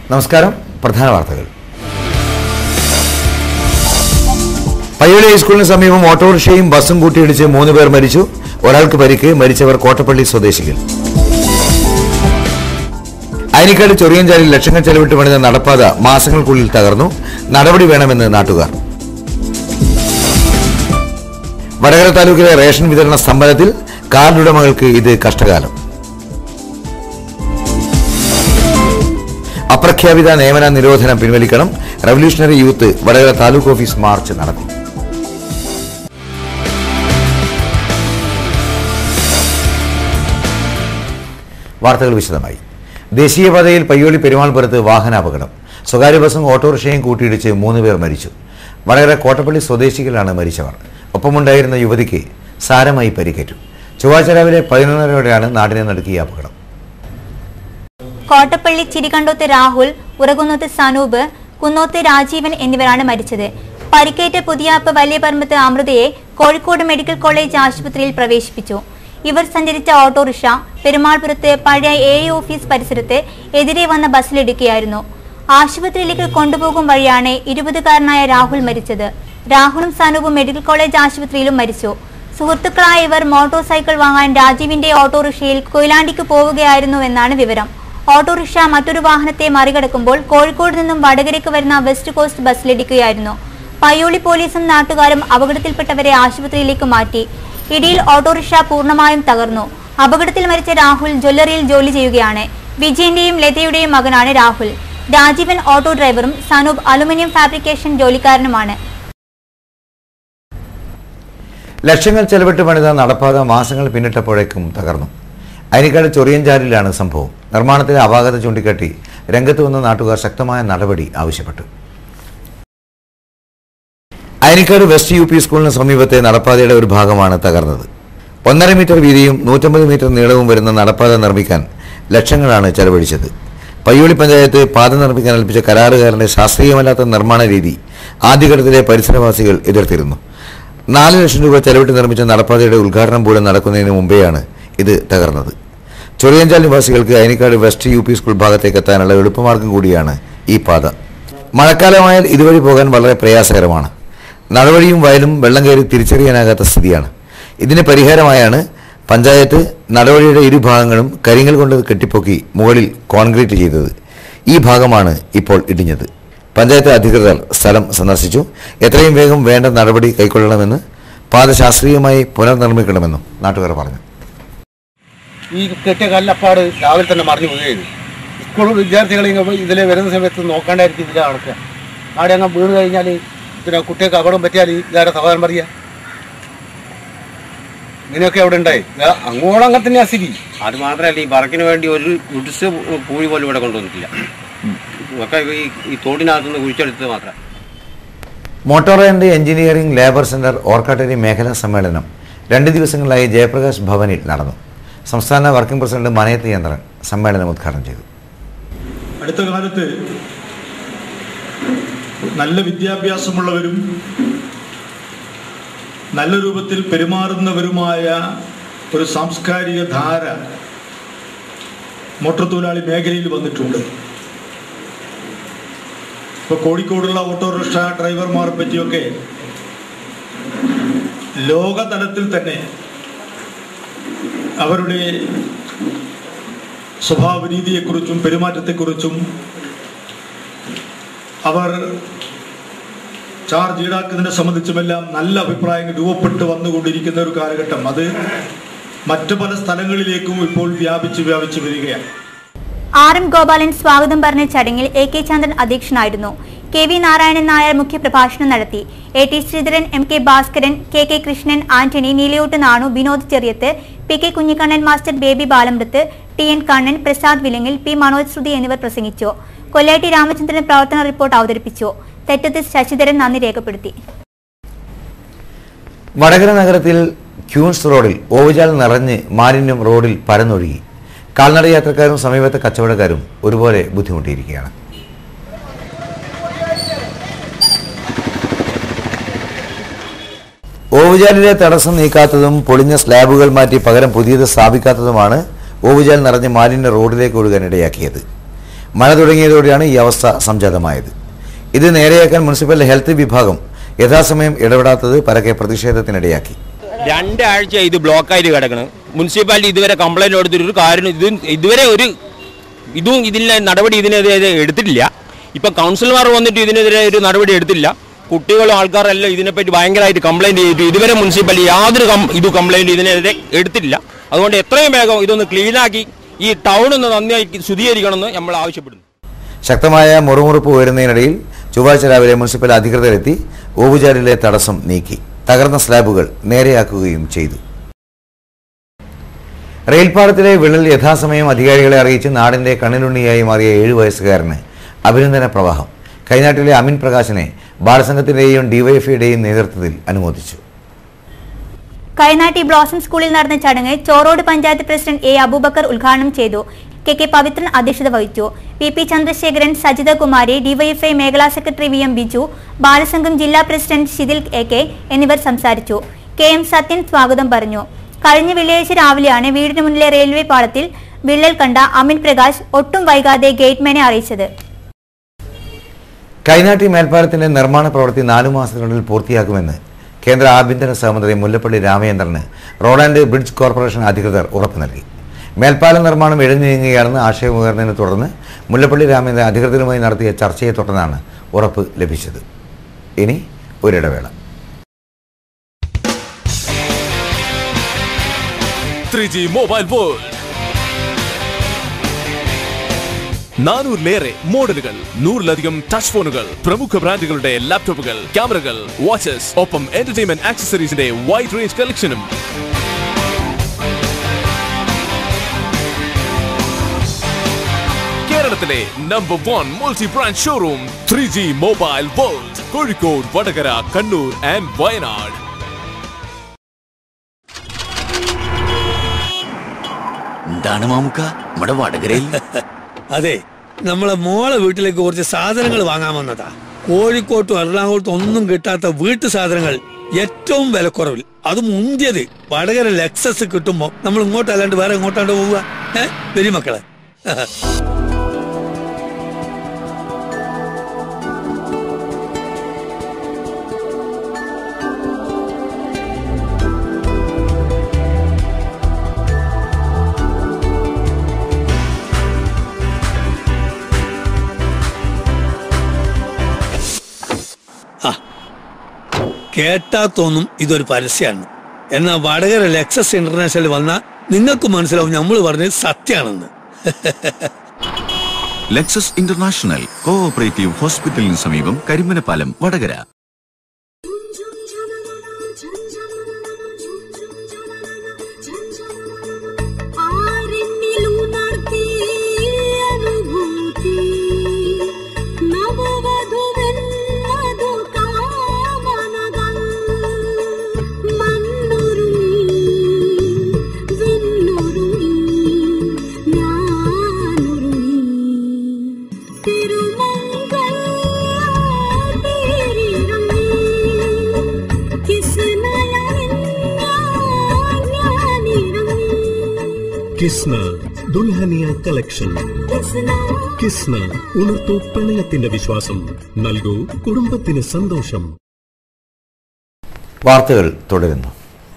നമസ്കാരം പ്രധാന വാർത്തകൾ പയ്യോളി ഹൈസ്കൂളിന് സമീപം ഓട്ടോറിക്ഷയും ബസ്സും കൂട്ടിയിടിച്ച് മൂന്ന് പേർ മരിച്ചു ഒരാൾക്ക് പരിക്ക് മരിച്ചവർ കോട്ടപ്പള്ളി സ്വദേശികൾ അയനിക്കാട് ചൊറിയഞ്ചാലിൽ ലക്ഷങ്ങൾ ചെലവിട്ട് പണിത നടപ്പാത മാസങ്ങൾക്കുള്ളിൽ തകർന്നു നടപടി വേണമെന്ന് നാട്ടുകാർ വടകര താലൂക്കിലെ റേഷൻ വിതരണ സ്തംഭനത്തിൽ കാർഡുടമകൾക്ക് ഇത് കഷ്ടകാലം അപ്രഖ്യാപിത നിയമന നിരോധനം പിൻവലിക്കണം revolutionary youth Vadakara taluk office march നടത്തി വാർത്തകൾ വിശദമായി ദേശീയപാതയിൽ പയ്യോളി പെരുമാൾപുരത്ത് വാഹനാപകടം സ്വകാര്യ ബസും ഓട്ടോറിക്ഷയും കൂട്ടിയിടിച്ച് മൂന്ന് പേർ മരിച്ചു വടകര കോട്ടപ്പള്ളി സ്വദേശികളാണ് മരിച്ചവർ ഒപ്പമുണ്ടായിരുന്ന യുവതിക്ക് സാരമായി പരിക്കേറ്റു ചൊവ്വാഴ്ച രാവിലെ പതിനൊന്നരയോടെയാണ് നാടിനെ നടുക്കിയ അപകടം കോട്ടപ്പള്ളി ചിരികണ്ടോത്ത് രാഹുൽ ഉറകുന്നോത്ത് സനൂപ് കുന്നോത്ത് രാജീവൻ എന്നിവരാണ് മരിച്ചത് പരിക്കേറ്റ പുതിയാപ്പ് വലിയപറമ്പത്ത് അമൃതയെ കോഴിക്കോട് മെഡിക്കൽ കോളേജ് ആശുപത്രിയിൽ പ്രവേശിപ്പിച്ചു ഇവർ സഞ്ചരിച്ച ഓട്ടോറിക്ഷ പെരുമാൾപുരത്ത് പഴയ എ ഓഫീസ് പരിസരത്ത് എതിരെ വന്ന ബസ്സിലിടിക്കുകയായിരുന്നു ആശുപത്രിയിലേക്ക് കൊണ്ടുപോകും വഴിയാണ് ഇരുപതുകാരനായ രാഹുൽ മരിച്ചത് രാഹുലും സനൂപും മെഡിക്കൽ കോളേജ് ആശുപത്രിയിലും മരിച്ചു സുഹൃത്തുക്കളായ ഇവർ മോട്ടോർ സൈക്കിൾ വാങ്ങാൻ രാജീവിന്റെ ഓട്ടോറിക്ഷയിൽ കൊയിലാണ്ടിക്ക് പോവുകയായിരുന്നുവെന്നാണ് വിവരം ഓട്ടോറിക്ഷ മറ്റൊരു വാഹനത്തെ മറികടക്കുമ്പോൾ കോഴിക്കോട് നിന്നും വടകരയ്ക്ക് വരുന്ന വെസ്റ്റ് കോസ്റ്റ് ബസ്സിലിടിക്കുകയായിരുന്നു പയ്യോളി പോലീസും നാട്ടുകാരും അപകടത്തിൽപ്പെട്ടവരെ ആശുപത്രിയിലേക്ക് മാറ്റി ഇടിയിൽ ഓട്ടോറിക്ഷ പൂർണ്ണമായും തകർന്നു അപകടത്തിൽ മരിച്ച രാഹുൽ ജ്വല്ലറിയിൽ ജോലി ചെയ്യുകയാണ് വിജയന്റെയും ലതയുടെയും മകനാണ് രാഹുൽ രാജീവൻ ഓട്ടോ ഡ്രൈവറും സനൂപ് അലുമിനിയം ഫാബ്രിക്കേഷൻ ജോലിക്കാരനുമാണ് ലക്ഷങ്ങൾ ചെലവിട്ട് പണിത നടപ്പാത മാസങ്ങൾ പിന്നിട്ടപ്പോഴേക്കും തകർന്നു അയനിക്കാട് ചൊറിയഞ്ചാലിലാണ് സംഭവം നിർമ്മാണത്തിലെ അപാകത ചൂണ്ടിക്കാട്ടി രംഗത്ത് വന്ന നാട്ടുകാർ ശക്തമായ നടപടി ആവശ്യപ്പെട്ടു അയനിക്കാട് വെസ്റ്റ് യു പി സ്കൂളിന് സമീപത്തെ നടപ്പാതയുടെ ഒരു ഭാഗമാണ് തകർന്നത് ഒന്നര മീറ്റർ വീതിയും നൂറ്റമ്പത് മീറ്റർ നീളവും വരുന്ന നടപ്പാത നിർമ്മിക്കാൻ ലക്ഷങ്ങളാണ് ചെലവഴിച്ചത് പയ്യോളി പഞ്ചായത്ത് പാത നിർമ്മിക്കാൻ ഏൽപ്പിച്ച കരാറുകാരന്റെ ശാസ്ത്രീയമല്ലാത്ത നിർമ്മാണ രീതി ആദ്യഘട്ടത്തിലെ പരിസരവാസികൾ എതിർത്തിരുന്നു നാല് ലക്ഷം രൂപ ചെലവിട്ട് നിർമ്മിച്ച നടപ്പാതയുടെ ഉദ്ഘാടനം പോലും നടക്കുന്നതിന് മുമ്പെയാണ് ഇത് തകർന്നത് ചൊറിയഞ്ചാൽ നിവാസികൾക്ക് Ayanikkad west U P school ഭാഗത്തേക്ക് എത്താനുള്ള എളുപ്പമാർഗം കൂടിയാണ് ഈ പാത മഴക്കാലമായാൽ ഇതുവഴി പോകാൻ വളരെ പ്രയാസകരമാണ് നടവഴിയും വയലും വെള്ളം കയറി തിരിച്ചറിയാനാകാത്ത സ്ഥിതിയാണ് ഇതിന് പരിഹാരമായാണ് പഞ്ചായത്ത് നടവഴിയുടെ ഇരുഭാഗങ്ങളും കരിങ്കൽ കൊണ്ട് കെട്ടിപ്പൊക്കി മുകളിൽ കോൺക്രീറ്റ് ചെയ്തത് ഈ ഭാഗമാണ് ഇപ്പോൾ ഇടിഞ്ഞത് പഞ്ചായത്ത് അധികൃതർ സ്ഥലം സന്ദർശിച്ചു എത്രയും വേഗം വേണ്ട നടപടി കൈക്കൊള്ളണമെന്ന് പാത ശാസ്ത്രീയമായി പുനർനിർമ്മിക്കണമെന്നും നാട്ടുകാർ പറഞ്ഞു ഈ കെട്ടിയ കല്ലപ്പാട് രാവിലെ തന്നെ മറിഞ്ഞു വീഴുകയാണ് സ്കൂൾ വിദ്യാർത്ഥികൾ ഇതിലെ വരുന്ന സമയത്ത് നോക്കാണ്ടായിരിക്കും ഇതിലെ നടക്കുക ആടെ അങ്ങ് വീണ് കഴിഞ്ഞാൽ പിന്നെ കുട്ടികൾക്ക് അപകടം പറ്റിയാൽ ഇതാരെ സഹോദരൻ പറയുക ഇങ്ങനെയൊക്കെ അവിടെ ഉണ്ടായി ഇതാ അങ്ങോളം അങ്ങനെ തന്നെയാ സ്ഥിതി അത് മാത്രമല്ല ഈ വർക്കിന് വേണ്ടി ഒരു ഗുഡ്സ് പൂഴി പോലും ഇവിടെ കൊണ്ടുവന്നിട്ടില്ല ഒക്കെ ഈ ഈ തോടിനകത്തുനിന്ന് കുഴിച്ചെടുത്തത് മാത്രം motor and engineering labour centre Orkkatteri മേഖലാ സമ്മേളനം രണ്ട് ദിവസങ്ങളിലായി ജയപ്രകാശ് ഭവനിൽ നടന്നു സംസ്ഥാന വർക്കിംഗ് പ്രസിഡന്റ് മനയത്ത് ചന്ദ്രൻ സമ്മേളനം ഉദ്ഘാടനം ചെയ്തു അടുത്ത കാലത്ത് നല്ല വിദ്യാഭ്യാസമുള്ളവരും നല്ല രൂപത്തിൽ പെരുമാറുന്നവരുമായ ഒരു സാംസ്കാരിക ധാര മോട്ടോർ തൊഴിലാളി മേഖലയിൽ വന്നിട്ടുണ്ട് ഇപ്പോൾ കോഴിക്കോടുള്ള ഓട്ടോറിക്ഷ ഡ്രൈവർമാരെ പറ്റിയൊക്കെ ലോകതലത്തിൽ തന്നെ അവരുടെ സ്വഭാവ രീതിയെക്കുറിച്ചും പെരുമാറ്റത്തെക്കുറിച്ചും അവർ ചാർജ് ഈടാക്കുന്നതിനെ സംബന്ധിച്ചുമെല്ലാം നല്ല അഭിപ്രായങ്ങൾ രൂപപ്പെട്ട് വന്നുകൊണ്ടിരിക്കുന്ന ഒരു കാലഘട്ടം അത് മറ്റു പല സ്ഥലങ്ങളിലേക്കും ഇപ്പോൾ വ്യാപിച്ച് വ്യാപിച്ച് വരികയാണ് ആർ എം ഗോപാലൻ സ്വാഗതം പറഞ്ഞ ചടങ്ങിൽ എ കെ ചന്ദ്രൻ അധ്യക്ഷനായിരുന്നു കെ വി നാരായണൻ നായർ മുഖ്യപ്രഭാഷണം നടത്തി A T Sreedharan M K Bhaskaran K K Krishnan Antony Neelayottu Nanu Vinod Cheriyath P K Kunhikannan master Baby Balamruth T N Kannan Prasad Vilangil P Manoj Sruthi എന്നിവർ പ്രസംഗിച്ചു കൊല്ലാട്ടി രാമചന്ദ്രൻ പ്രവർത്തന റിപ്പോർട്ട് അവതരിപ്പിച്ചു തെറ്റത്ത് ശശിധരൻ നന്ദി രേഖപ്പെടുത്തി വടകര നഗരത്തിൽ ക്യൂൻസ് റോഡിൽ ഓവുചാൽ നിറഞ്ഞ് മാലിന്യം റോഡിൽ പരന്നൊഴുകി കാൽനട യാത്രക്കാരും സമീപത്തെ കച്ചവടക്കാരും ഒരുപോലെ ബുദ്ധിമുട്ടിയിരിക്കുകയാണ് ഓവുചാലിലെ തടസ്സം നീക്കാത്തതും പൊളിഞ്ഞ സ്ലാബുകൾ മാറ്റി പകരം പുതിയത് സ്ഥാപിക്കാത്തതുമാണ് ഓവുചാൽ നിറഞ്ഞ് മാലിന്യ റോഡിലേക്ക് ഒഴുകാൻ ഇടയാക്കിയത് മഴ തുടങ്ങിയതോടെയാണ് ഈ അവസ്ഥ സംജാതമായത് ഇത് നേരെയാക്കാൻ മുനിസിപ്പൽ ഹെൽത്ത് വിഭാഗം യഥാസമയം ഇടപെടാത്തത് പരക്കെ പ്രതിഷേധത്തിനിടയാക്കി രണ്ടാഴ്ച ഇത് ബ്ലോക്കായിട്ട് കിടക്കണം മുനിസിപ്പാലിറ്റി ഇതുവരെ കംപ്ലൈൻറ്റ് കൊടുത്തിട്ട് ഒരു കാര്യം ഇത് ഇതുവരെ ഒരു ഇതും ഇതിന് നടപടി ഇതിനെതിരെ എടുത്തിട്ടില്ല ഇപ്പം കൗൺസിലർമാർ വന്നിട്ട് ഇതിനെതിരെ ഒരു നടപടി എടുത്തില്ല കുട്ടികളും ആൾക്കാരെല്ലാം ഇതിനെപ്പറ്റി ഭയങ്കരമായിട്ട് കംപ്ലൈൻറ്റ് ചെയ്തിട്ട് ഇതുവരെ മുനിസിപ്പാലിറ്റി യാതൊരു കം ഇത് കംപ്ലൈൻറ്റ് ഇതിനെതിരെ എടുത്തിട്ടില്ല അതുകൊണ്ട് എത്രയും വേഗം ഇതൊന്ന് ക്ലീനാക്കി ഈ ടൗൺ ഒന്ന് നന്നായി ശുദ്ധീകരിക്കണമെന്ന് നമ്മൾ ആവശ്യപ്പെടുന്നു ശക്തമായ മുറുമുറുപ്പ് ഉയരുന്നതിനിടയിൽ ചൊവ്വാഴ്ച രാവിലെ മുനിസിപ്പൽ അധികൃതരെത്തി ഓവുചാലിലെ തടസ്സം നീക്കി തകർന്ന സ്ലാബുകൾ നേരെയാക്കുകയും ചെയ്തു റെയിൽപാളത്തിലെ വിള്ളൽ യഥാസമയം അധികാരികളെ അറിയിച്ച് നാടിന്റെ കണ്ണിലുണ്ണിയായി മാറിയ ഏഴു വയസ്സുകാരന് അഭിനന്ദന പ്രവാഹം കൈനാട്ടിലെ അമിൻ പ്രകാശിനെ ബാലസംഘത്തിന്റെയും ഡിവൈഎഫ്ഐയുടെയും നേതൃത്വത്തിൽ അനുമോദിച്ചു കൈനാട്ടി ബ്ലോസം സ്കൂളിൽ നടന്ന ചടങ്ങ് ചോറോട് പഞ്ചായത്ത് പ്രസിഡന്റ് എ അബൂബക്കർ ഉദ്ഘാടനം ചെയ്തു കെ കെ പവിത്രൻ അധ്യക്ഷത വഹിച്ചു P P Chandrasekharan Sajitha Kumari DYFI മേഖലാ secretary V M Biju Balasangham ജില്ലാ പ്രസിഡന്റ് ഷിതിൽ എ കെ എന്നിവർ സംസാരിച്ചു കെ എം സത്യൻ സ്വാഗതം പറഞ്ഞു കഴിഞ്ഞ വെള്ളിയാഴ്ച രാവിലെയാണ് വീടിന് മുന്നിലെ റെയിൽവേ പാളത്തിൽ വിള്ളൽ കണ്ട അമിൻ പ്രകാശ് ഒട്ടും വൈകാതെ ഗേറ്റ്മാനെ അറിയിച്ചത് കൈനാട്ടി മേൽപ്പാലത്തിന്റെ നിർമ്മാണ പ്രവൃത്തി നാലു മാസത്തിനുള്ളിൽ പൂർത്തിയാക്കുമെന്ന് കേന്ദ്ര ആഭ്യന്തര സഹമന്ത്രി മുല്ലപ്പള്ളി രാമചന്ദ്രന് റോഡ് ആൻഡ് ബ്രിഡ്ജ് കോർപ്പറേഷൻ അധികൃതർ ഉറപ്പു നൽകി മേൽപ്പാലം നിർമ്മാണം ഇഴഞ്ഞു നീങ്ങുകയാണെന്ന് ആശയമുയർന്നതിനെ തുടർന്ന് മുല്ലപ്പള്ളി രാമചന്ദ്രൻ അധികൃതരുമായി നടത്തിയ ചർച്ചയെ തുടർന്നാണ് ഉറപ്പ് ലഭിച്ചത് ഇനി ഒരിടവേള ത്രീ ജി മൊബൈൽ വേൾഡ് നാനൂറിലേറെ മോഡലുകൾ നൂറിലധികം ടച്ച് ഫോണുകൾ പ്രമുഖ ബ്രാൻഡുകളുടെ ലാപ്ടോപ്പുകൾ ക്യാമറകൾ വാച്ചസ് ഒപ്പം എന്റർടൈൻമെന്റ് ആക്സസറീസിന്റെ വൈഡ് റേഞ്ച് കളക്ഷനും കേരളത്തിലെ number one multi brand showroom three G mobile world Kozhikode Vadakara Kannur and Wayanad എന്താണ് മാമുക്ക നമ്മുടെ വടകരയിൽ അതെ നമ്മളെ മോളെ വീട്ടിലേക്ക് കുറച്ച് സാധനങ്ങൾ വാങ്ങാൻ വന്നതാ കോഴിക്കോട്ടും എറണാകുളത്തും ഒന്നും കിട്ടാത്ത വീട്ടു സാധനങ്ങൾ ഏറ്റവും വിലക്കുറവിൽ അത് മുന്തിയത് വടകര ലെക്സസ് കിട്ടുമ്പോ നമ്മൾ ഇങ്ങോട്ട് അല്ലാണ്ട് വേറെ എങ്ങോട്ടാണ്ട് പോവുക ഏഹ് വരി മക്കളെ കേട്ടാ തോന്നും ഇതൊരു പരസ്യമാണ് എന്നാ വടകര ലെക്സസ് ഇന്റർനാഷണൽ വന്ന നിങ്ങൾക്ക് മനസ്സിലാവും നമ്മൾ പറഞ്ഞത് സത്യാണെന്ന് ലെക്സസ് ഇന്റർനാഷണൽ കോഓപ്പറേറ്റീവ് ഹോസ്പിറ്റലിന് സമീപം കരിമനപ്പാലം വടകര കിസ്ന ദുൽഹനിയ കളക്ഷൻ കിസ്ന ഉണർത്തു പ്രണയത്തിന്റെ വിശ്വാസം നൽകൂ കുടുംബത്തിന് സന്തോഷം വാർത്തകൾ തുടരുന്നു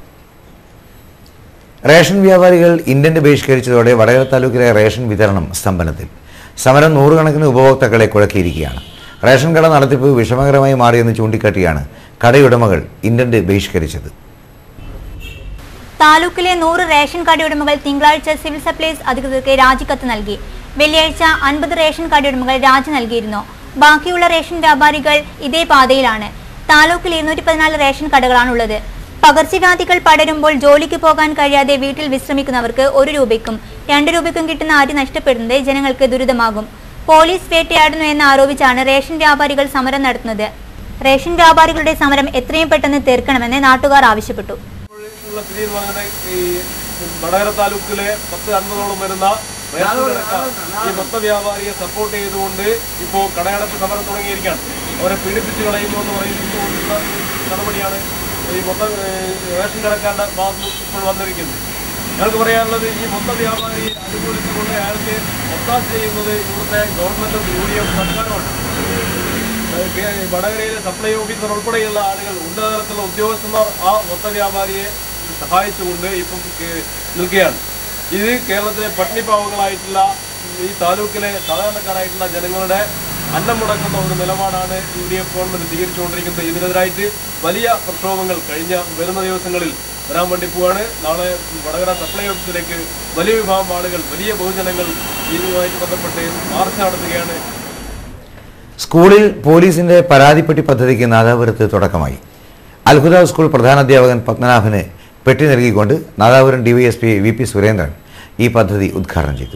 റേഷൻ വ്യാപാരികൾ ഇന്ത്യന്റ് ബഹിഷ്കരിച്ചതോടെ വടകര താലൂക്കിലെ റേഷൻ വിതരണം സ്തംഭനത്തിൽ സമരം നൂറുകണക്കിന് ഉപഭോക്താക്കളെ കുഴക്കിയിരിക്കുകയാണ് റേഷൻ കട നടത്തിപ്പ് വിഷമകരമായി മാറിയെന്ന് ചൂണ്ടിക്കാട്ടിയാണ് കടയുടമകൾ ഇന്ത്യന്റ് ബഹിഷ്കരിച്ചത് താലൂക്കിലെ നൂറ് റേഷൻ കടയുടമകൾ തിങ്കളാഴ്ച സിവിൽ സപ്ലൈസ് അധികൃതർക്ക് രാജിക്കത്ത് നൽകി വെള്ളിയാഴ്ച അൻപത് റേഷൻ കടയുടമകൾ രാജി നൽകിയിരുന്നു ബാക്കിയുള്ള റേഷൻ വ്യാപാരികൾ ഇതേ പാതയിലാണ് താലൂക്കിൽ ഇരുന്നൂറ്റി പതിനാല് റേഷൻ കടകളാണുള്ളത് പകർച്ചവ്യാധികൾ പടരുമ്പോൾ ജോലിക്ക് പോകാൻ കഴിയാതെ വീട്ടിൽ വിശ്രമിക്കുന്നവർക്ക് ഒരു രൂപയ്ക്കും രണ്ട് രൂപയ്ക്കും കിട്ടുന്ന അരി നഷ്ടപ്പെടുന്നത് ജനങ്ങൾക്ക് ദുരിതമാകും പോലീസ് വേട്ടയാടുന്നു എന്ന് ആരോപിച്ചാണ് റേഷൻ വ്യാപാരികൾ സമരം നടത്തുന്നത് റേഷൻ വ്യാപാരികളുടെ സമരം എത്രയും പെട്ടെന്ന് തീർക്കണമെന്ന് നാട്ടുകാർ ആവശ്യപ്പെട്ടു ഉള്ള സ്ഥിതി എന്ന് പറയുന്നത് ഈ വടകര താലൂക്കിലെ പത്ത് അൻപതോളം വരുന്ന റേഷൻ കടക്കാർ ഈ മൊത്ത വ്യാപാരിയെ സപ്പോർട്ട് ചെയ്തുകൊണ്ട് ഇപ്പോൾ കടയടപ്പ് സമരം തുടങ്ങിയിരിക്കുകയാണ് അവരെ പീഡിപ്പിച്ച് കളയുന്നു എന്ന് പറയുന്ന നടപടിയാണ് ഈ മൊത്ത ഏഹ്, റേഷൻ കടക്കാരുടെ ഭാഗത്ത് ഇപ്പോൾ വന്നിരിക്കുന്നത് ഞങ്ങൾക്ക് പറയാനുള്ളത് ഈ മൊത്ത വ്യാപാരിയെ അനുകൂലിച്ചുകൊണ്ട് അയാൾക്ക് ഒത്താശ ചെയ്യുന്നത് ഇവിടുത്തെ ഗവൺമെന്റും യു ഡി എഫ് സർക്കാരുമാണ് ഏഹ് കേ- വടകരയിലെ സപ്ലൈ ഓഫീസർ ഉൾപ്പെടെയുള്ള ആളുകൾ ഉന്നതതലത്തിലുള്ള ഉദ്യോഗസ്ഥന്മാർ ആ മൊത്ത വ്യാപാരിയെ സഹായിച്ചുകൊണ്ട് ഇപ്പം കേ- നിൽക്കുകയാണ് ഇത് കേരളത്തിലെ പട്ടിണിപ്പാവങ്ങളായിട്ടുള്ള ഈ താലൂക്കിലെ സാധാരണക്കാരായിട്ടുള്ള ജനങ്ങളുടെ അന്നം മുടക്കുന്ന ഒരു നിലപാടാണ് യു ഡി എഫ് ഗവൺമെന്റ് സ്വീകരിച്ചുകൊണ്ടിരിക്കുന്നത് ഇതിനെതിരായിട്ട് വലിയ പ്രക്ഷോഭങ്ങൾ കഴിഞ്ഞ വരുന്ന ദിവസങ്ങളിൽ വരാൻ വേണ്ടി പോവാണ് നാളെ വടകര സപ്ലൈ ഓഫീസിലേക്ക് വലിയ വിഭാഗം ആളുകൾ വലിയ ബഹുജനങ്ങൾ ഇതുമായിട്ട് ബന്ധപ്പെട്ട് മാർച്ച് നടത്തുകയാണ് സ്കൂളിൽ പോലീസിന്റെ പരാതിപ്പെട്ടി പദ്ധതിക്ക് നാദാപുരത്ത് തുടക്കമായി അൽഹുദ സ്കൂൾ പ്രധാനാധ്യാപകൻ പത്മനാഭന് പെട്ടി നൽകിക്കൊണ്ട് Nadapuram DYSP V P Surendran ഈ പദ്ധതി ഉദ്ഘാടനം ചെയ്തു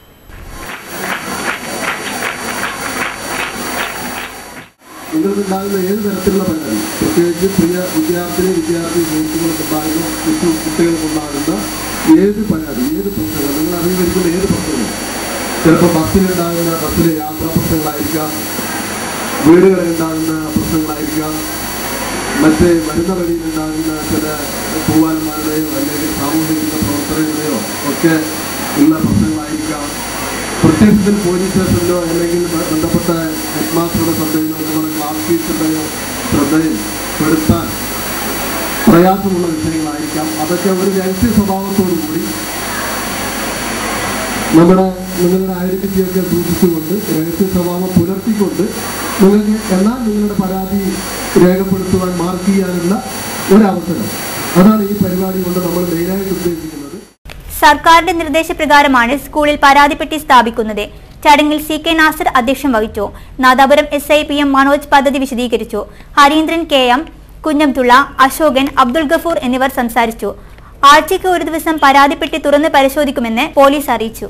നിങ്ങൾക്കുണ്ടാകുന്ന ഏത് തരത്തിലുള്ള പരാതി പ്രത്യേകിച്ച് പ്രിയ വിദ്യാർത്ഥിനി വിദ്യാർത്ഥി സുഹൃത്തുക്കൾക്കുണ്ടാകുന്ന കുട്ടി കുട്ടികൾക്കുണ്ടാകുന്ന ഏത് പരാതി ഏത് പ്രശ്നങ്ങൾ നിങ്ങൾ അറിഞ്ഞിരിക്കുന്ന ഏത് പ്രശ്നങ്ങൾ ചിലപ്പോൾ ബസ്സിലുണ്ടാകുന്ന ബസ്സിലെ യാത്രാ പ്രശ്നങ്ങളായിരിക്കാം വീടുകളിൽ ഉണ്ടാകുന്ന പ്രശ്നങ്ങളായിരിക്കാം മറ്റ് വരുന്ന വഴിയിലുണ്ടാകുന്ന ചില പൂവാലന്മാരുടെയോ അല്ലെങ്കിൽ സാമൂഹിക പ്രവർത്തനങ്ങളുടെയോ ഒക്കെ ഉള്ള പ്രശ്നങ്ങളായിരിക്കാം പ്രത്യക്ഷത്തിൽ പോലീസ് സ്റ്റേഷനിലോ അല്ലെങ്കിൽ ബ- ബന്ധപ്പെട്ട ഹെഡ് മാസ്റ്ററുടെ ശ്രദ്ധയിലോ നമ്മുടെ ക്ലാസ് ടീച്ചറുടെയോ ശ്രദ്ധയിൽ പെടുത്താൻ പ്രയാസമുള്ള വിഷയങ്ങളായിരിക്കാം അതൊക്കെ ഒരു രഹസ്യ സ്വഭാവത്തോടു കൂടി നമ്മുടെ നിങ്ങളുടെ ഐഡന്റിറ്റിയൊക്കെ സൂക്ഷിച്ചുകൊണ്ട് രഹസ്യ സ്വഭാവം പുലർത്തിക്കൊണ്ട് നിങ്ങൾക്ക് എന്നാൽ നിങ്ങളുടെ പരാതി രേഖപ്പെടുത്തുവാൻ മാർക്ക് ചെയ്യാനുള്ള ഒരവസരം അതാണ് ഈ പരിപാടി കൊണ്ട് നമ്മൾ മെയിനായിട്ട് ഉദ്ദേശിക്കുന്നത് സർക്കാരിന്റെ നിർദ്ദേശപ്രകാരമാണ് സ്കൂളിൽ പരാതിപ്പെട്ടി സ്ഥാപിക്കുന്നത് ചടങ്ങിൽ സി കെ നാസർ അധ്യക്ഷം വഹിച്ചു Nadapuram S I P M Manoj പദ്ധതി വിശദീകരിച്ചു ഹരീന്ദ്രൻ കെ എം കുഞ്ഞബ്ദുള്ള അശോകൻ അബ്ദുൾ ഗഫൂർ എന്നിവർ സംസാരിച്ചു ആഴ്ചയ്ക്ക് ഒരു ദിവസം പരാതിപ്പെട്ടി തുറന്ന് പരിശോധിക്കുമെന്ന് പോലീസ് അറിയിച്ചു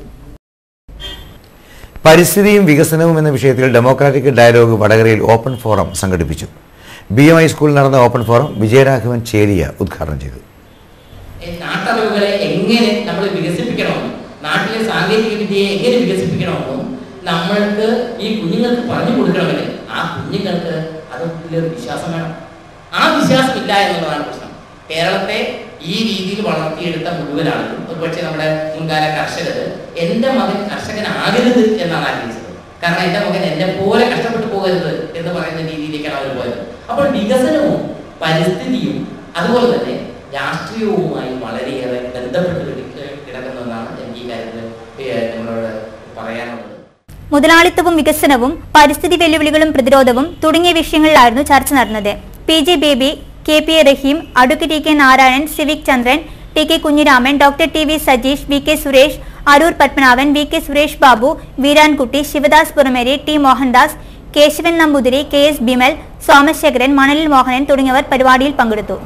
പരിസ്ഥിതിയും വികസനവും എന്ന വിഷയത്തിൽ ഡെമോക്രാറ്റിക് ഡയലോഗ് വടകരയിൽ ഓപ്പൺ ഫോറം സംഘടിപ്പിച്ചു ബി എം ഐ സ്കൂളിൽ നടന്ന ഓപ്പൺ ഫോറം വിജയരാഘവൻ ചേലിയ ഉദ്ഘാടനം ചെയ്തു നാട്ടറിവുകളെ എങ്ങനെ നമ്മൾ വികസിപ്പിക്കണമെന്നും നാട്ടിലെ സാങ്കേതിക വിദ്യയെ എങ്ങനെ വികസിപ്പിക്കണമെന്നും നമ്മൾക്ക് ഈ കുഞ്ഞുങ്ങൾക്ക് പറഞ്ഞു കൊടുക്കണമെങ്കിൽ ആ കുഞ്ഞുങ്ങൾക്ക് അതിലൊരു വിശ്വാസം വേണം ആ വിശ്വാസം ഇല്ല എന്നുള്ളതാണ് പ്രശ്നം കേരളത്തെ ഈ രീതിയിൽ വളർത്തിയെടുത്ത മുഴുവൻ ആളുകളും ഒരുപക്ഷെ നമ്മുടെ മുൻകാല കർഷകർ എൻ്റെ മകൻ കർഷകനാകരുത് എന്നാണ് ആഗ്രഹിച്ചത് കാരണം എൻ്റെ മകൻ എന്നെ പോലെ കഷ്ടപ്പെട്ടു പോകരുത് എന്ന് പറയുന്ന രീതിയിലേക്കാണ് അവർ പോയത് അപ്പോൾ വികസനവും പരിസ്ഥിതിയും അതുപോലെ തന്നെ രാഷ്ട്രീയവുമായി വളരെയേറെ ബന്ധപ്പെട്ട് കിടക്ക- കിടക്കുന്നതെന്നാണ് എനിക്ക് ഈ കാര്യത്തിൽ ഏഹ്, നിങ്ങളോട് പറയാനുള്ളത് മുതലാളിത്തവും വികസനവും പരിസ്ഥിതി വെല്ലുവിളികളും പ്രതിരോധവും തുടങ്ങിയ വിഷയങ്ങളിലായിരുന്നു ചർച്ച നടന്നത് P J Baby K P A Rahim advocate T K Narayanan civic Chandran T K Kunhiraman doctor T V Sajeesh V K Suresh Arur Padmanabhan V K Suresh Babu Veerankutty Sivadas Purameri T Mohandas Kesavan Namboothiri K S Bimal Somasekharan Manalil Mohanan തുടങ്ങിയവർ പരിപാടിയിൽ പങ്കെടുത്തു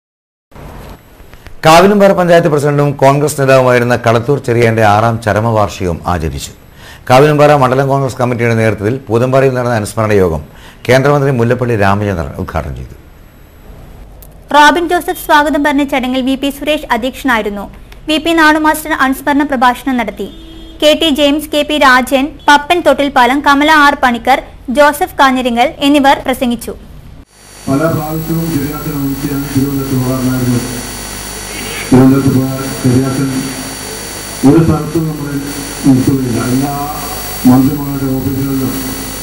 കാവിലുംപാറ പഞ്ചായത്ത് പ്രസിഡന്റും കോൺഗ്രസ് നേതാവുമായിരുന്ന കളത്തൂർ ചെറിയാന്റെ ആറാം ചരമവാർഷികം ആചരിച്ചു കാവിലുംപാറ മണ്ഡലം കോൺഗ്രസ് കമ്മിറ്റിയുടെ നേതൃത്വത്തിൽ പൂതമ്പാറയിൽ നടന്ന അനുസ്മരണ യോഗം കേന്ദ്രമന്ത്രി മുല്ലപ്പള്ളി രാമചന്ദ്രൻ ഉദ്ഘാടനം ചെയ്തു റോബിൻ ജോസഫ് സ്വാഗതം പറഞ്ഞ ചടങ്ങിൽ വി പി സുരേഷ് അധ്യക്ഷനായിരുന്നു വി പി നാണുമാസ്റ്റർ അനുസ്മരണ പ്രഭാഷണം നടത്തി K T James K P Rajan Pappan Thottilpalam Kamala R Panicker Joseph Kanhiringal എന്നിവർ പ്രസംഗിച്ചു പല പ്രാവശ്യവും ചെറിയാച്ചൻ അനുഭവിച്ചാണ് തിരുവനന്തപുരത്ത് പോകാറുണ്ടായിരുന്നത് തിരുവനന്തപുരത്ത് പോയാൽ ചെറിയാച്ചൻ ഒരു സ്ഥലത്തും നമ്മൾ നിർത്തുകയില്ല എല്ലാ മന്ത്രിമാരുടെ ഓഫീസുകളിലും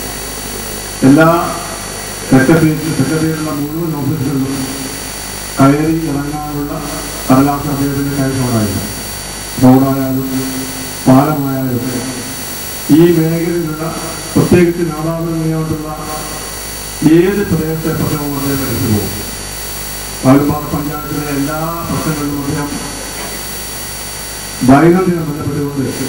എല്ലാ സെക്രട്ടേറിയറ്റ് സെക്രട്ടേറിയറ്റുള്ള മുഴുവൻ ഓഫീസുകളിലും കയറി ഇറങ്ങാനുള്ള കടലാസ് അദ്ദേഹത്തിൻ്റെ കൈസോടായിരുന്നു റോഡായാലും പാലമായാലും ഈ മേഖലയിലുള്ള പ്രത്യേകിച്ച് നാദാപുരം നിയമത്തിലുള്ള ഏത് പ്രദേശത്തെ പ്രശ്നവും അദ്ദേഹം എടുത്തു പോകും പാലപ്പാറ പഞ്ചായത്തിലെ എല്ലാ പ്രശ്നങ്ങളിലും അദ്ദേഹം ദൈനംദിനം ബന്ധപ്പെട്ടുകൊണ്ട്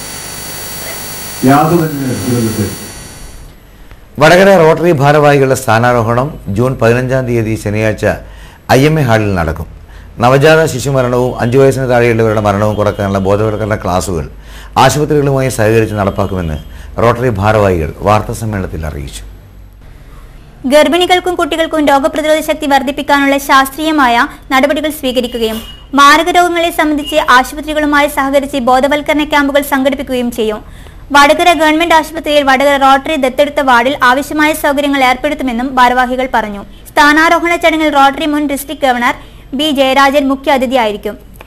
യാത്ര തന്നെ തിരുവനന്തപുരത്ത് വടകര റോട്ടറി ഭാരവാഹികളുടെ സ്ഥാനാരോഹണം ജൂൺ പതിനഞ്ചാം തീയതി ശനിയാഴ്ച ഐ എം എ ഹാളിൽ നടക്കും നവജാത ശിശു മരണവും അഞ്ചു വയസ്സിന് താഴെയുള്ളവരുടെ മരണവും കുറയ്ക്കാനുള്ള ബോധവൽക്കരണ ക്ലാസുകൾ ആശുപത്രികളുമായി സഹകരിച്ച് നടപ്പാക്കുമെന്ന് റോട്ടറി ഭാരവാഹികൾ വാർത്താസമ്മേളനത്തിൽ അറിയിച്ചു ഗർഭിണികൾക്കും കുട്ടികൾക്കും രോഗപ്രതിരോധ ശക്തി വർദ്ധിപ്പിക്കാനുള്ള ശാസ്ത്രീയമായ നടപടികൾ സ്വീകരിക്കുകയും മാരക രോഗങ്ങളെ സംബന്ധിച്ച് ആശുപത്രികളുമായി സഹകരിച്ച് ബോധവൽക്കരണ ക്യാമ്പുകൾ സംഘടിപ്പിക്കുകയും ചെയ്യും വടകര ഗവൺമെന്റ് ആശുപത്രിയിൽ വടകര റോട്ടറി ദത്തെടുത്ത വാർഡിൽ ആവശ്യമായ സൗകര്യങ്ങൾ ഏർപ്പെടുത്തുമെന്നും ഭാരവാഹികൾ പറഞ്ഞു സ്ഥാനാരോഹണ ചടങ്ങിൽ റോട്ടറി മുൻ ഡിസ്ട്രിക്ട് ഗവർണർ ബി ജയരാജൻ മുഖ്യ അതിഥിയായിരിക്കും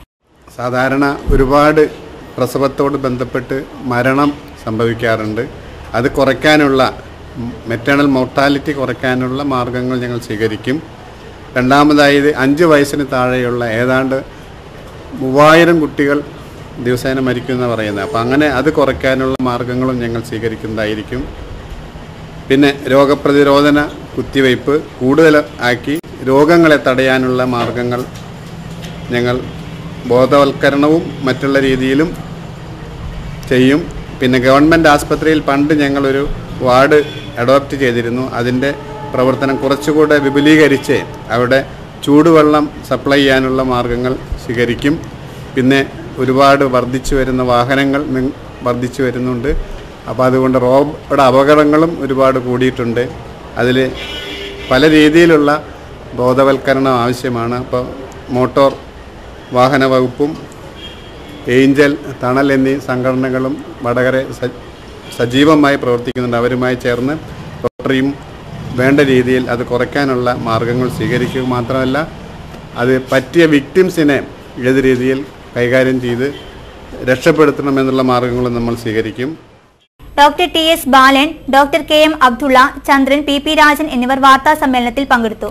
സാധാരണ ഒരുപാട് പ്രസവത്തോട് ബന്ധപ്പെട്ട് മരണം സംഭവിക്കാറുണ്ട് അത് കുറയ്ക്കാനുള്ള മെറ്റേണൽ മോർട്ടാലിറ്റി കുറയ്ക്കാനുള്ള മാർഗങ്ങൾ ഞങ്ങൾ സ്വീകരിക്കും രണ്ടാമതായത് അഞ്ച് വയസ്സിന് താഴെയുള്ള ഏതാണ്ട് മൂവായിരം കുട്ടികൾ ദിവസേന മരിക്കുമെന്ന് പറയുന്നത് അപ്പോൾ അങ്ങനെ അത് കുറയ്ക്കാനുള്ള മാർഗങ്ങളും ഞങ്ങൾ സ്വീകരിക്കുന്നതായിരിക്കും പിന്നെ രോഗപ്രതിരോധന കുത്തിവയ്പ്പ് കൂടുതൽ ആക്കി രോഗങ്ങളെ തടയാനുള്ള മാർഗങ്ങൾ ഞങ്ങൾ ബോധവൽക്കരണവും മറ്റുള്ള രീതിയിലും ചെയ്യും പിന്നെ ഗവൺമെൻറ് ആസ്പത്രിയിൽ പണ്ട് ഞങ്ങളൊരു വാർഡ് അഡോപ്റ്റ് ചെയ്തിരുന്നു അതിൻ്റെ പ്രവർത്തനം കുറച്ചുകൂടെ വിപുലീകരിച്ച് അവിടെ ചൂടുവെള്ളം സപ്ലൈ ചെയ്യാനുള്ള മാർഗങ്ങൾ സ്വീകരിക്കും പിന്നെ ഒരുപാട് വർദ്ധിച്ചു വരുന്ന വാഹനങ്ങൾ നി- വർദ്ധിച്ചു വരുന്നുണ്ട് അപ്പോൾ അതുകൊണ്ട് റോഡ് അപകടങ്ങളും ഒരുപാട് കൂടിയിട്ടുണ്ട് അതിൽ പല രീതിയിലുള്ള ബോധവൽക്കരണം ആവശ്യമാണ് അപ്പോൾ മോട്ടോർ വാഹന വകുപ്പും ഏഞ്ചൽ തണൽ എന്നീ സംഘടനകളും വടകര സ- സജീവമായി പ്രവർത്തിക്കുന്നുണ്ട് അവരുമായി ചേർന്ന് റോട്ടറിയും വേണ്ട രീതിയിൽ അത് കുറയ്ക്കാനുള്ള മാർഗങ്ങൾ സ്വീകരിക്കുക മാത്രമല്ല അത് പറ്റിയ വിക്ടിംസിനെ ഏത് രീതിയിൽ കൈകാര്യം ചെയ്ത് രക്ഷപ്പെടുത്തണമെന്നുള്ള മാർഗങ്ങളും നമ്മൾ സ്വീകരിക്കും doctor T S Balan doctor K M Abdulla Chandran P P Rajan എന്നിവർ വാർത്താ സമ്മേളനത്തിൽ പങ്കെടുത്തു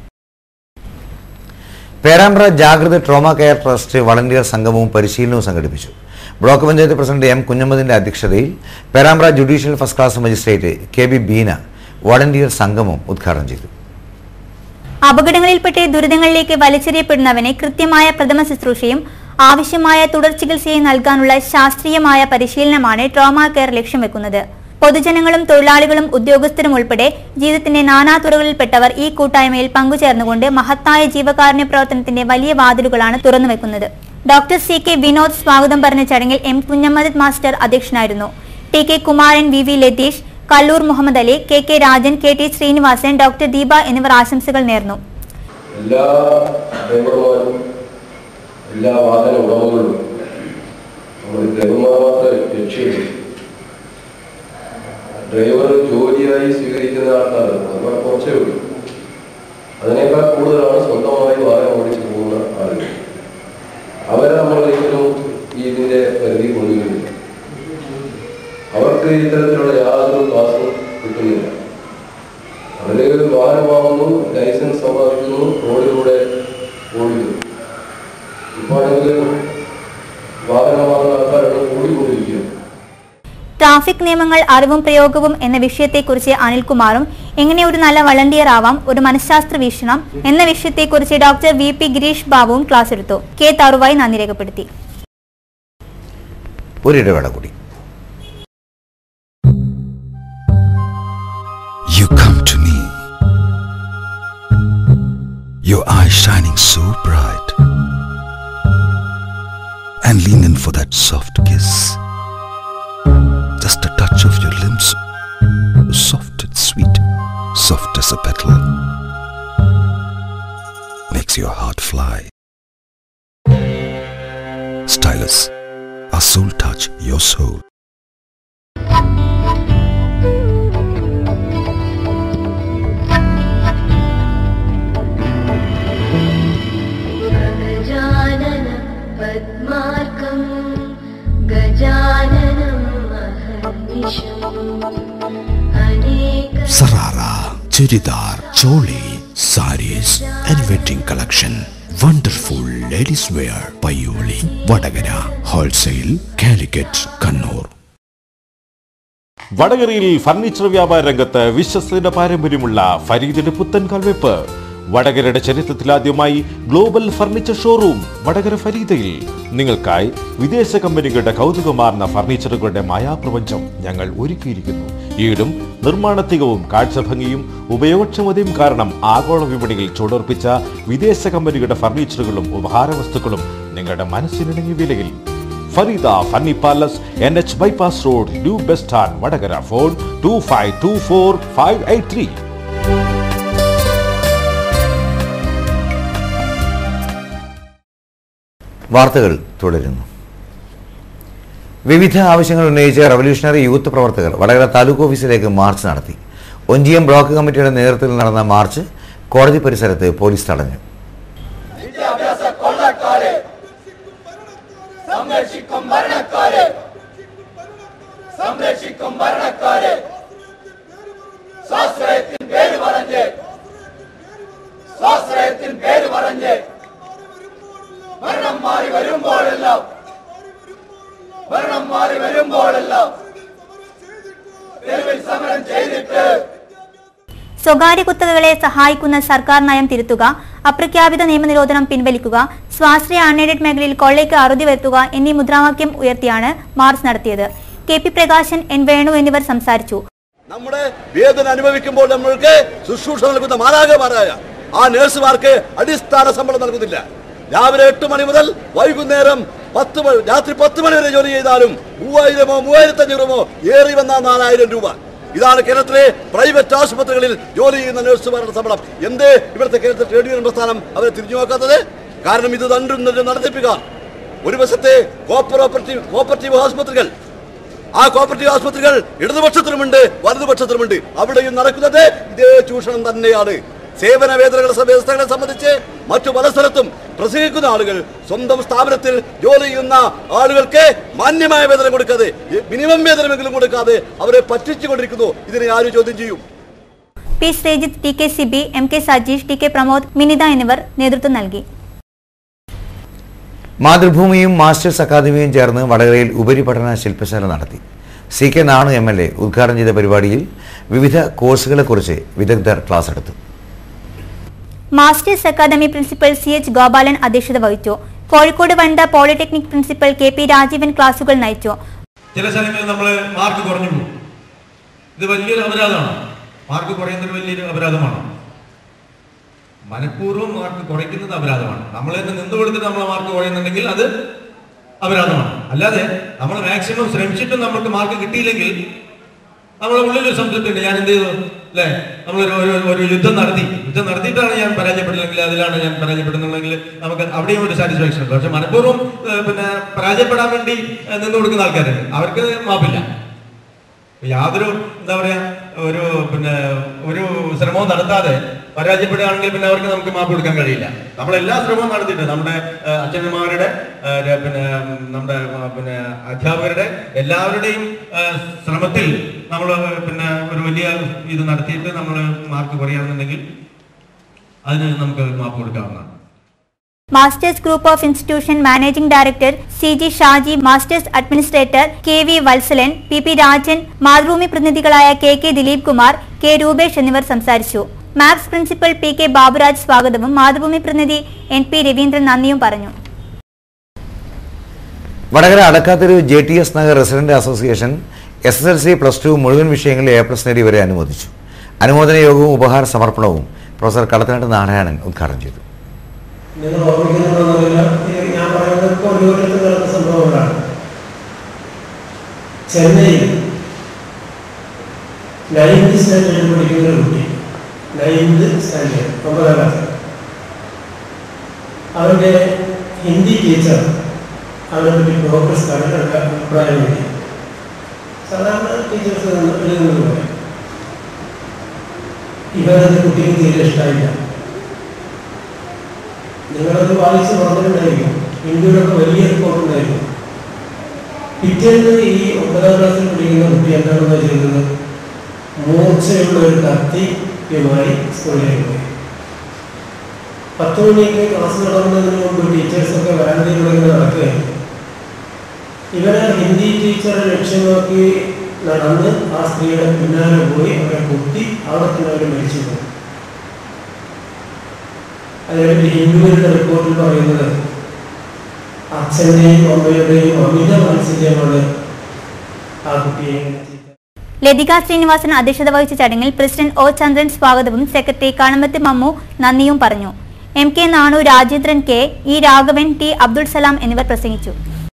പേരാമ്പ്ര ജാഗ്രത ട്രോമ കെയർ ട്രസ്റ്റ് വളണ്ടിയർ സംഗമവും പരിശീലനവും സംഘടിപ്പിച്ചു ബ്ലോക്ക് പഞ്ചായത്ത് പ്രസിഡന്റ് എം കുഞ്ഞമ്മദിന്റെ അധ്യക്ഷതയിൽ Perambra judicial first class magistrate K B Beena volunteer സംഗമം ഉദ്ഘാടനം ചെയ്തു അപകടങ്ങളിൽപ്പെട്ട് ദുരിതങ്ങളിലേക്ക് വലിച്ചെറിയപ്പെടുന്നവനെ കൃത്യമായ പ്രഥമ ശുശ്രൂഷയും ആവശ്യമായ തുടർ ചികിത്സയും നൽകാനുള്ള ശാസ്ത്രീയമായ പരിശീലനമാണ് ട്രോമ കെയർ ലക്ഷ്യം വെക്കുന്നത് പൊതുജനങ്ങളും തൊഴിലാളികളും ഉദ്യോഗസ്ഥരും ഉൾപ്പെടെ ജീവിതത്തിന്റെ നാനാതുറകളിൽപ്പെട്ടവർ ഈ കൂട്ടായ്മയിൽ പങ്കുചേർന്നുകൊണ്ട് മഹത്തായ ജീവകാരുണ്യ പ്രവർത്തനത്തിന്റെ വലിയ വാതിലുകളാണ് തുറന്നുവെക്കുന്നത് ഡോക്ടർ സി കെ വിനോദ് സ്വാഗതം പറഞ്ഞ ചടങ്ങിൽ എം കുഞ്ഞമ്മദ് മാസ്റ്റർ അധ്യക്ഷനായിരുന്നു T K Kumaran V V Latheesh Kallur Muhammad Ali K K Rajan K T Srinivasan doctor Deepa എന്നിവർ ആശംസകൾ നേർന്നു എല്ലാ ഡ്രൈവർമാരും എല്ലാ വാഹന ഉടമകളും നമ്മൾ ഡ്രൈവർമാരുടെ ലക്ഷ്യം ഡ്രൈവർ ജോലിയായി സ്വീകരിക്കുന്ന ആൾക്കാർ നമ്മൾ കുറച്ചേ ഉള്ളൂ അതിനേക്കാൾ കൂടുതലാണ് സ്വന്തമായി വാഹനം ഓടിച്ചു പോകുന്ന ആളുകൾ അവരെ നമ്മൾ ഒരിക്കലും ഈ ഇതിന്റെ പരിധി കൊണ്ടുവരുന്നില്ല അവർക്ക് ഇത്തരത്തിലുള്ള യാതൊരു ക്ലാസ്സും കിട്ടുന്നില്ല അവര് വാഹനം വാങ്ങുന്നു ലൈസൻസ് സമ്പാദിക്കുന്നു റോഡിലൂടെ ഓടുന്നു ഇപ്പോൾ ആണെങ്കിൽ വാഹനം വാങ്ങുന്ന ആൾക്കാരാണ് കൂടിക്കൊണ്ടിരിക്കുന്നത് ട്രാഫിക് നിയമങ്ങൾ അറിവും പ്രയോഗവും എന്ന വിഷയത്തെക്കുറിച്ച് അനിൽകുമാറും എങ്ങനെ ഒരു നല്ല വളണ്ടിയർ ആവാം ഒരു മനഃശാസ്ത്ര വീക്ഷണം എന്ന വിഷയത്തെക്കുറിച്ച് ഡോക്ടർ വി പി ഗിരീഷ് ബാബുവും ക്ലാസ് എടുത്തു കെ തറുവായി നന്ദി രേഖപ്പെടുത്തി ഒരിടവേള കൂടി You come to me, your eyes shining so bright, and lean in for that soft kiss. Just a touch of your limbs, soft and sweet, soft as a petal, makes your heart fly. Stylus, our soul touch your soul. Gajanan पद्मार्कं गजाननम् अहर्निशम् अनेक Sarara, Churidar, Choli, Saris and wedding collection. Wonderful ladies wear, Payoli, Vadagara, Wholesale, Calicut, Kannur. വടകരയിൽ furniture വ്യാപാര രംഗത്ത് വിശ്വസ്തയുടെ പാരമ്പര്യമുള്ള ഫരീദിന്റെ പുത്തൻ കാൽവെപ്പ് വടകരയുടെ ചരിത്രത്തിലാദ്യമായി ഗ്ലോബൽ ഫർണിച്ചർ ഷോറൂം വടകര ഫരീദയിൽ നിങ്ങൾക്കായി വിദേശ കമ്പനികളുടെ കൗതുകമാർന്ന ഫർണിച്ചറുകളുടെ മായാപ്രപഞ്ചം ഞങ്ങൾ ഒരുക്കിയിരിക്കുന്നു ഈടും നിർമ്മാണത്തികവും കാഴ്ചഭംഗിയും ഉപയോഗക്ഷമതയും കാരണം ആഗോള വിപണിയിൽ ചുടർപ്പിച്ച വിദേശ കമ്പനികളുടെ ഫർണിച്ചറുകളും ഉപഹാരവസ്തുക്കളും നിങ്ങളുടെ മനസ്സിനിണങ്ങിയ വിലയിൽ Fareeda furni palace N H bypass road new bus stand Vadakara phone two five two four five eight three വാർത്തകൾ തുടരുന്നു വിവിധ ആവശ്യങ്ങൾ ഉന്നയിച്ച് റവല്യൂഷണറി യൂത്ത് പ്രവർത്തകർ വടകര താലൂക്ക് ഓഫീസിലേക്ക് മാർച്ച് നടത്തി ഒഞ്ചിയം ബ്ലോക്ക് കമ്മിറ്റിയുടെ നേതൃത്വത്തിൽ നടന്ന മാർച്ച് കോടതി പരിസരത്ത് പോലീസ് തടഞ്ഞു സ്വകാര്യ കുത്തകകളെ സഹായിക്കുന്ന സർക്കാർ നയം തിരുത്തുക അപ്രഖ്യാപിത നിയമനിരോധനം പിൻവലിക്കുക സ്വാശ്രയ അൺഎയ്ഡഡ് മേഖലയിൽ കൊള്ളയ്ക്ക് അറുതി വരുത്തുക എന്നീ മുദ്രാവാക്യം ഉയർത്തിയാണ് മാർച്ച് നടത്തിയത് K P Prakashan N Venu എന്നിവർ സംസാരിച്ചു നമ്മുടെ വേദന അനുഭവിക്കുമ്പോൾ നമ്മൾക്ക് ശുശ്രൂഷ നൽകുന്ന മാലാകമാരായ ആ നഴ്സുമാർക്ക് അടിസ്ഥാന ശമ്പളം നൽകുന്നില്ല രാവിലെ എട്ട് മണി മുതൽ വൈകുന്നേരം പത്ത് മണി രാത്രി പത്ത് മണി വരെ ജോലി ചെയ്താലും മൂവായിരമോ മൂവായിരത്തി അഞ്ഞൂറോ ഏറി വന്ന നാലായിരം രൂപ ഇതാണ് കേരളത്തിലെ പ്രൈവറ്റ് ആശുപത്രികളിൽ ജോലി ചെയ്യുന്ന നഴ്സുമാരുടെ ശമ്പളം എന്തേ ഇവിടുത്തെ കേരളത്തിലെ ട്രേഡ് യൂണിയൻ പ്രസ്ഥാനം അവരെ തിരിഞ്ഞു നോക്കാത്തത് കാരണം ഇത് രണ്ടും നടത്തിപ്പിക്കാൻ ഒരു വശത്തെ കോപ്പറേറ്റീവ് കോപ്പറേറ്റീവ് ആശുപത്രികൾ ആ കോപ്പറേറ്റീവ് ആശുപത്രികൾ ഇടതുപക്ഷത്തിലുമുണ്ട് വലതുപക്ഷത്തിലുമുണ്ട് അവിടെയും നടക്കുന്നത് ഇതേ ചൂഷണം തന്നെയാണ് സേവന വേതനങ്ങളുടെ വ്യവസ്ഥകളെ സംബന്ധിച്ച് മറ്റു പല സ്ഥലത്തും പ്രസംഗിക്കുന്ന ആളുകൾ സ്വന്തം സ്ഥാപനത്തിൽ ജോലി ചെയ്യുന്ന ആളുകൾക്ക് മാന്യമായ വേതനം കൊടുക്കാതെ മിനിമം വേതനമെങ്കിലും കൊടുക്കാതെ അവരെ പറ്റിച്ചുകൊണ്ടിരിക്കുന്നു ഇതിനെ ആര് ചോദ്യം ചെയ്യും P Sreejith T K Siby M K Sajeesh T K Pramod Minitha എന്നിവർ നേതൃത്വം നൽകി മാതൃഭൂമിയും മാസ്റ്റേഴ്സ് അക്കാദമിയും ചേർന്ന് വടകരയിൽ ഉപരിപഠന ശില്പശാല നടത്തി C K Nanu M L A ഉദ്ഘാടനം ചെയ്ത പരിപാടിയിൽ വിവിധ കോഴ്സുകളെക്കുറിച്ച് വിദഗ്ധർ ക്ലാസ് എടുത്തു masters academy principal C H Gopalan അധ്യക്ഷത വഹിച്ചു കോഴിക്കോട് വനിതാ polytechnic principal K P Rajeevan ക്ലാസുകൾ നയിച്ചു ചില സ്ഥലങ്ങളിൽ നമ്മൾ മാർക്ക് കുറഞ്ഞു പോകും ഇത് വലിയൊരു അപരാധമാണ് മാർക്ക് കുറയുന്നത് വലിയൊരു അപരാധമാണ് മനഃപൂർവ്വം മാർക്ക് കുറയ്ക്കുന്നത് അപരാധമാണ് നമ്മൾ തന്നെ നിന്ന് കൊടുത്തിട്ട് നമ്മളെ മാർക്ക് കുറയുന്നുണ്ടെങ്കിൽ അത് അപരാധമാണ് അല്ലാതെ നമ്മൾ മാക്സിമം ശ്രമിച്ചിട്ടും നമുക്ക് മാർക്ക് കിട്ടിയില്ലെങ്കിൽ നമ്മുടെ ഉള്ളിലൊരു സംതൃപ്തിയുണ്ട് ഞാൻ എന്ത് ചെയ്തു അല്ലേ നമ്മൾ ഒരു ഒരു യുദ്ധം നടത്തി യുദ്ധം നടത്തിയിട്ടാണ് ഞാൻ പരാജയപ്പെട്ടില്ലെങ്കിൽ അതിലാണ് ഞാൻ പരാജയപ്പെടുന്നുണ്ടെങ്കിൽ നമുക്ക് അവിടെയും ഒരു സാറ്റിസ്ഫാക്ഷൻ ഉണ്ട് പക്ഷെ മനഃപൂർവ്വം ഏഹ്, പിന്നെ പരാജയപ്പെടാൻ വേണ്ടി ഏഹ്, നിന്ന് കൊടുക്കുന്ന ആൾക്കാരുണ്ട് അവർക്ക് മാപ്പില്ല യാതൊരു എന്താ പറയാ ഒരു പിന്നെ ഒരു ശ്രമവും നടത്താതെ പരാജയപ്പെടുകയാണെങ്കിൽ പിന്നെ അവർക്ക് നമുക്ക് മാപ്പ് കൊടുക്കാൻ കഴിയില്ല നമ്മൾ എല്ലാ ശ്രമവും നടത്തിയിട്ട് നമ്മുടെ ഏഹ്, അച്ഛനമ്മമാരുടെ ഏഹ്, ര- പിന്നെ ഉം, നമ്മുടെ ആ, പിന്നെ അധ്യാപകരുടെ എല്ലാവരുടെയും ഏഹ്, ശ്രമത്തിൽ നമ്മൾ പിന്നെ ഒരു വലിയ ഇത് നടത്തിയിട്ട് നമ്മൾ മാർക്ക് കുറയാണെന്നുണ്ടെങ്കിൽ അതിന് നമുക്ക് മാപ്പ് കൊടുക്കാവുന്നതാണ് masters group of institution managing director C G Shaji masters administrator K V Valsalan P P Rajan Mathrubhumi പ്രതിനിധികളായ K K Dileep Kumar K Roopesh എന്നിവർ സംസാരിച്ചു MAPS principal P K Baburaj സ്വാഗതവും മാതൃഭൂമി പ്രതിനിധി എൻ പി രവീന്ദ്രൻ നന്ദിയും പറഞ്ഞു വടകര അടക്കാത്തൊരു J T S Nagar resident association S S L C plus two മുഴുവൻ വിഷയങ്ങളിൽ എ പ്ലസ് നേടിയവരെ അനുമോദിച്ചു അനുമോദന യോഗവും ഉപഹാര സമർപ്പണവും പ്രൊഫസർ കടത്തനാട്ട് നാരായണൻ ഉദ്ഘാടനം ചെയ്തു നിങ്ങൾ ഓർമ്മിക്കുന്നുണ്ടെന്നില്ല ഇത് ഞാൻ പറയുന്നത് ഇപ്പോൾ ഓരോരുത്തർ നടന്ന സംഭവങ്ങളാണ് ചെന്നൈയിൽ നയൻത് സ്റ്റാൻഡേർഡിൽ പഠിക്കുന്ന ഒരു കുട്ടി നയൻത് സ്റ്റാൻഡേർഡ് ഒമ്പതാം ക്ലാസ് അവൻ്റെ ഹിന്ദി ടീച്ചർ അവനെ പറ്റി പ്രോഗ്രസ് കണ്ടിട്ട് അഭിപ്രായം എഴുതി സാധാരണ ടീച്ചേഴ്സ് എഴുതുന്നത് പോലെ ഇവരത് കുട്ടിക്ക് തീരെ ഇഷ്ടമായില്ല നിങ്ങളത് വായിച്ച് പറഞ്ഞിട്ടുണ്ടായിരിക്കും ഇന്ത്യയിലൊക്കെ വലിയ റിപ്പോർട്ട് ഉണ്ടായിരുന്നു പിറ്റേന്ന് ഈ ഒമ്പതാം ക്ലാസ്സിൽ പഠിക്കുന്ന കുട്ടി എന്താണെന്ന് ചെയ്തത് മൂർച്ചയുള്ള ഒരു കത്തിയുമായി സ്കൂളിലേക്ക് പോയി പത്ത് മണിക്ക് ക്ലാസ് തുടങ്ങുന്നതിന് മുമ്പ് ടീച്ചേഴ്സൊക്കെ വരാന്തയിലൂടെ ഇങ്ങനെ നടക്കുകയായിരുന്നു ഇവരെ ഹിന്ദി ടീച്ചറെ ലക്ഷ്യമാക്കി നടന്ന് ആ സ്ത്രീയുടെ പിന്നാലെ പോയി അവരെ കുത്തി അവിടെ തന്നെ അവർ മരിച്ചു പോയി അതിനെപ്പറ്റി ഹിന്ദുവിന്റെ റിപ്പോർട്ടിൽ പറയുന്നത് അച്ഛന്റെയും അമ്മയുടെയും അമിത വാത്സല്യമാണ് ആ കുട്ടിയെ ലതിക ശ്രീനിവാസൻ അധ്യക്ഷത വഹിച്ച ചടങ്ങിൽ പ്രസിഡന്റ് ഒ ചന്ദ്രൻ സ്വാഗതവും സെക്രട്ടറി കണമത്ത് മമ്മു നന്ദിയും പറഞ്ഞു M K Nanu Rajendran K E Raghavan T Abdul Salam എന്നിവർ പ്രസംഗിച്ചു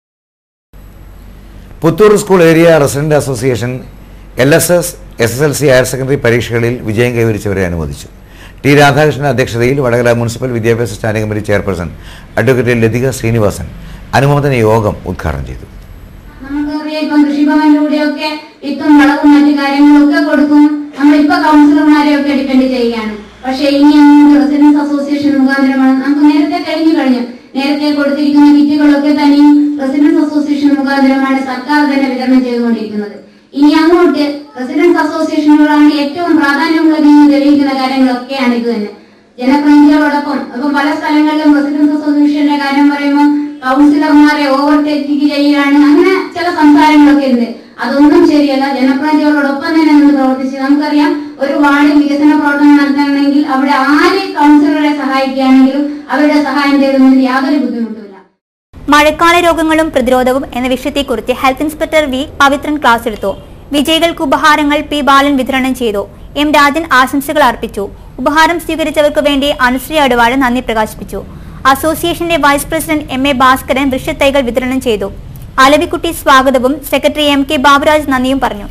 Puthur school area resident association L S S S S L C higher secondary പരീക്ഷകളിൽ വിജയം കൈവരിച്ചവരെ അനുമോദിച്ചു ടി രാധാകൃഷ്ണൻ അധ്യക്ഷതയിൽ വടകര മുനിസിപ്പൽ വിദ്യാഭ്യാസ standing committee chairperson advocate Lathika Srinivasan അനുമോദന യോഗം ഉദ്ഘാടനം ചെയ്തു നമുക്കറിയാം ഇപ്പം കൃഷിഭവനിലൂടെയൊക്കെ വിത്തും വളവും മറ്റു കാര്യങ്ങളൊക്കെ കൊടുക്കും നമ്മളിപ്പോ കൗൺസിലർമാരെയൊക്കെ ഡിപ്പെൻഡ് ചെയ്യുകയാണ് പക്ഷെ ഇനി അങ്ങോട്ട് റെസിഡൻസ് അസോസിയേഷൻ മുഖാന്തരമാണ് നമുക്ക് നേരത്തെ കഴിഞ്ഞു കഴിഞ്ഞു നേരത്തെ കൊടുത്തിരിക്കുന്ന കിറ്റുകളൊക്കെ തന്നെയും റെസിഡൻസ് അസോസിയേഷൻ മുഖാന്തരമാണ് സർക്കാർ തന്നെ വിതരണം ചെയ്തുകൊണ്ടിരിക്കുന്നത് ഇനി അങ്ങോട്ട് റെസിഡൻസ് അസോസിയേഷനുകളാണ് ഏറ്റവും പ്രാധാന്യമുള്ളതെന്ന് തെളിയിക്കുന്ന കാര്യങ്ങളൊക്കെയാണ് ഇത് തന്നെ ജനപ്രതിനിധികളോടൊപ്പം ഇപ്പം പല സ്ഥലങ്ങളിലും റെസിഡൻസ് അസോസിയേഷന്റെ കാര്യം പറയുമ്പോൾ കൗൺസിലർമാരെ ഓവർടേക്ക് ചെയ്യാണ് അങ്ങനെ ചില സംസാരങ്ങളൊക്കെ ഉണ്ട് അതൊന്നും ശരിയല്ല ജനപ്രതിനിധികളോടൊപ്പം തന്നെ നിന്ന് പ്രവർത്തിച്ച് നമുക്കറിയാം ഒരു വാർഡിൽ വികസന പ്രവർത്തനം നടത്തണമെങ്കിൽ അവിടെ ആര് കൗൺസിലറെ സഹായിക്കുകയാണെങ്കിലും അവരുടെ സഹായം തേടുന്നതിൽ യാതൊരു ബുദ്ധിമുട്ടുമില്ല മഴക്കാല രോഗങ്ങളും പ്രതിരോധവും എന്ന വിഷയത്തെക്കുറിച്ച് health inspector V Pavithran class എടുത്തു വിജയികൾക്ക് ഉപഹാരങ്ങൾ പി ബാലൻ വിതരണം ചെയ്തു എം രാജൻ ആശംസകൾ അർപ്പിച്ചു ഉപഹാരം സ്വീകരിച്ചവർക്ക് വേണ്ടി അനുശ്രീ അടവാട് നന്ദി പ്രകാശിപ്പിച്ചു അസോസിയേഷന്റെ vice president M A Bhaskaran വൃക്ഷത്തൈകൾ വിതരണം ചെയ്തു അലവിക്കുട്ടി സ്വാഗതവും സെക്രട്ടറി എം കെ ബാബുരാജ് നന്ദിയും പറഞ്ഞു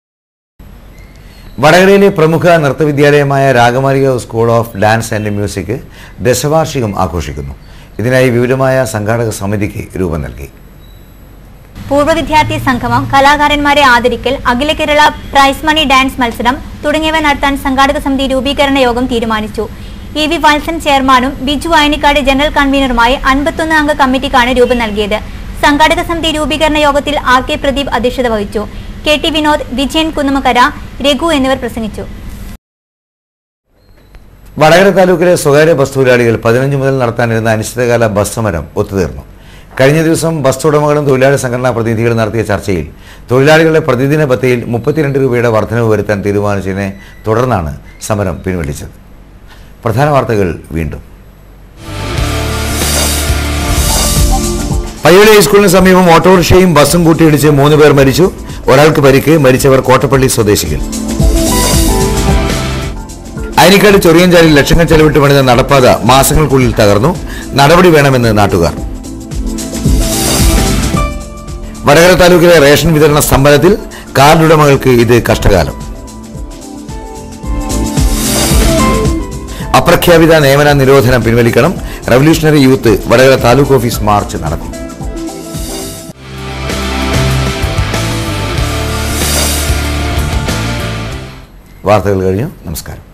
വടകരയിലെ പ്രമുഖ നൃത്തവിദ്യാലയമായ Ragamalika school of dance and music ദശവാർഷികം ആഘോഷിക്കുന്നു ഇതിനായി വിപുലമായ സംഘാടക സമിതിക്ക് രൂപം നൽകി പൂർവ്വ വിദ്യാർത്ഥി സംഗമം കലാകാരന്മാരെ ആദരിക്കൽ അഖില കേരള പ്രൈസ് മണി ഡാൻസ് മത്സരം തുടങ്ങിയവ നടത്താൻ സംഘാടക സമിതി രൂപീകരണ യോഗം തീരുമാനിച്ചു ഇ വി വത്സൻ ചെയർമാനും ബിജു അയനിക്കാട് ജനറൽ കൺവീനറുമായി അൻപത്തൊന്ന് അംഗ കമ്മിറ്റിക്കാണ് രൂപം നൽകിയത് സംഘാടക സമിതി രൂപീകരണ യോഗത്തിൽ ആർ കെ പ്രദീപ് അധ്യക്ഷത വഹിച്ചു കെ ടി വിനോദ് വിജയൻ കുന്നുമക്കര രഘു എന്നിവർ പ്രസംഗിച്ചു വടകര താലൂക്കിലെ സ്വകാര്യ ബസ് തൊഴിലാളികൾ പതിനഞ്ച് മുതൽ നടത്താനിരുന്ന അനിശ്ചിതകാല ബസ് സമരം ഒത്തുതീർന്നു കഴിഞ്ഞ ദിവസം ബസ് ഉടമകളും തൊഴിലാളി സംഘടനാ പ്രതിനിധികളും നടത്തിയ ചർച്ചയിൽ തൊഴിലാളികളുടെ പ്രതിദിന ബത്തയിൽ മുപ്പത്തിരണ്ട് രൂപയുടെ വർധനവ് വരുത്താൻ തീരുമാനിച്ചതിനെ തുടർന്നാണ് സമരം പിൻവലിച്ചത് പ്രധാന വാർത്തകൾ വീണ്ടും പയ്യോളി ഹൈസ്കൂളിന് സമീപം ഓട്ടോറിക്ഷയും ബസ്സും കൂട്ടിയിടിച്ച് മൂന്ന് പേർ മരിച്ചു ഒരാൾക്ക് പരിക്ക് മരിച്ചവർ കോട്ടപ്പള്ളി സ്വദേശികൾ അയനിക്കാട് ചൊറിയഞ്ചാലിൽ ലക്ഷങ്ങൾ ചെലവിട്ട് പണിത നടപ്പാത മാസങ്ങൾക്കുള്ളിൽ തകർന്നു നടപടി വേണമെന്ന് നാട്ടുകാർ വടകര താലൂക്കിലെ റേഷൻ വിതരണ സ്തംഭനത്തിൽ കാർഡുടമകൾക്ക് ഇത് കഷ്ടകാലം അപ്രഖ്യാപിത നിയമന നിരോധനം പിൻവലിക്കണം revolutionary youth Vadakara taluk office march നടത്തി വാർത്തകൾ കഴിഞ്ഞു നമസ്കാരം